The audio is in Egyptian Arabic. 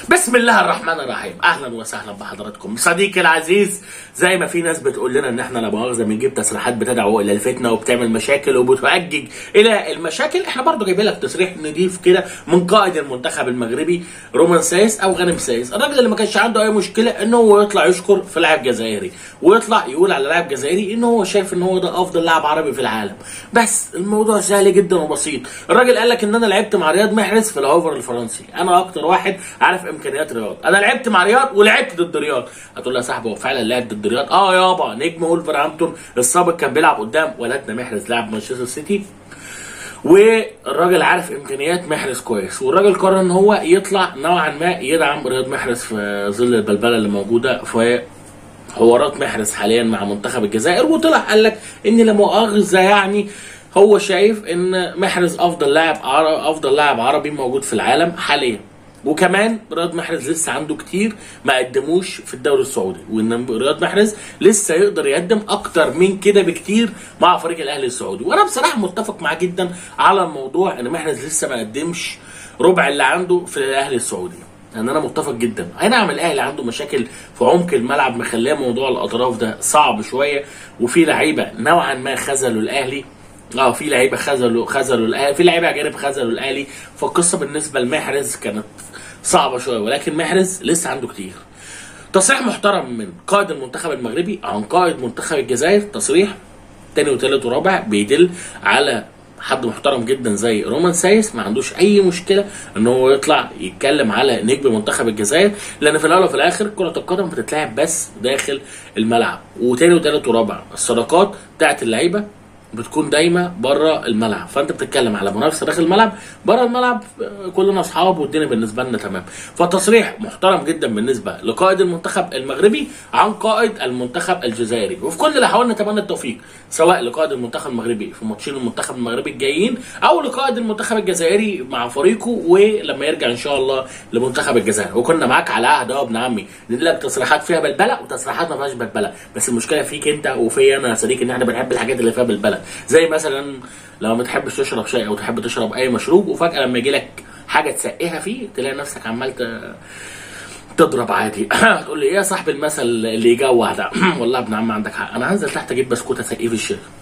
بسم الله الرحمن الرحيم اهلا وسهلا بحضراتكم صديقي العزيز زي ما في ناس بتقول لنا ان احنا لا مؤاخذه بنجيب تصريحات بتدعو الى الفتنه وبتعمل مشاكل وبتؤجج الى المشاكل احنا برضو جايبين لك تصريح نضيف كده من قائد المنتخب المغربي رومان سايس او غانم سايس الراجل اللي ما كانش عنده اي مشكله ان هو يطلع يشكر في لاعب جزائري ويطلع يقول على لاعب جزائري ان هو شايف ان هو ده افضل لاعب عربي في العالم بس الموضوع سهل جدا وبسيط الراجل قال لك ان انا لعبت مع رياض محرز في الاوفر الفرنسي انا اكتر واحد عارف امكانيات رياض انا لعبت مع رياض ولعبت ضد رياض هتقول له يا صاحبي هو فعلا لعب ضد رياض اه يابا نجم ولفرهامبتون السابق كان بيلعب قدام ولدنا محرز لاعب مانشستر سيتي والراجل عارف امكانيات محرز كويس والراجل قرر ان هو يطلع نوعا ما يدعم رياض محرز في ظل البلبله اللي موجوده في حوارات محرز حاليا مع منتخب الجزائر وطلع قال لك ان لا مؤاخذه يعني هو شايف ان محرز افضل لاعب عر- افضل لاعب عربي موجود في العالم حاليا وكمان رياض محرز لسه عنده كتير ما قدموش في الدوري السعودي وان رياض محرز لسه يقدر يقدم اكتر من كده بكتير مع فريق الاهلي السعودي وانا بصراحه متفق معاه جدا على الموضوع ان محرز لسه ما قدمش ربع اللي عنده في الاهلي السعودي يعني انا متفق جدا اي نعم الاهلي عنده مشاكل في عمق الملعب مخليه موضوع الاطراف ده صعب شويه وفي لعيبه نوعا ما خذلوا الاهلي اه في لعيبه خذلوا خذلوا الاهلي في لعيبه اجانب خذلوا الاهلي فالقصه بالنسبه لمحرز كانت صعبه شويه ولكن محرز لسه عنده كتير تصريح محترم من قائد المنتخب المغربي عن قائد منتخب الجزائر تصريح تاني وتالت ورابع بيدل على حد محترم جدا زي رومان سايس ما عندوش اي مشكله ان هو يطلع يتكلم على نجم منتخب الجزائر لان في الاول وفي الاخر كره القدم بتتلعب بس داخل الملعب وتاني وتالت ورابع الصداقات بتاعت اللعيبه بتكون دايما بره الملعب فانت بتتكلم على منافسه داخل الملعب بره الملعب آه، كلنا اصحاب والدنيا بالنسبه لنا تمام فتصريح محترم جدا بالنسبه لقائد المنتخب المغربي عن قائد المنتخب الجزائري وفي كل الاحوال نتمنى التوفيق سواء لقائد المنتخب المغربي في ماتشين المنتخب المغربي الجايين او لقائد المنتخب الجزائري مع فريقه ولما يرجع ان شاء الله لمنتخب الجزائر وكنا معاك على عهد اهو ابن عمي ندي لك تصريحات فيها بلبله وتصريحات ما فيهاش بلبله بس المشكله فيك انت وفي انا يا صديقي ان احنا بنحب الحاجات اللي فيها بلبله زي مثلا لو ما تحبش تشرب شاي او تحب تشرب اي مشروب وفجاه لما يجي لك حاجه تسقيها فيه تلاقي نفسك عمال ت- تضرب عادي تقول لي ايه يا صاحب المثل اللي يجوع ده والله يا ابن عم عندك حق انا هنزل تحت اجيب بسكوت اسقيه في الشارع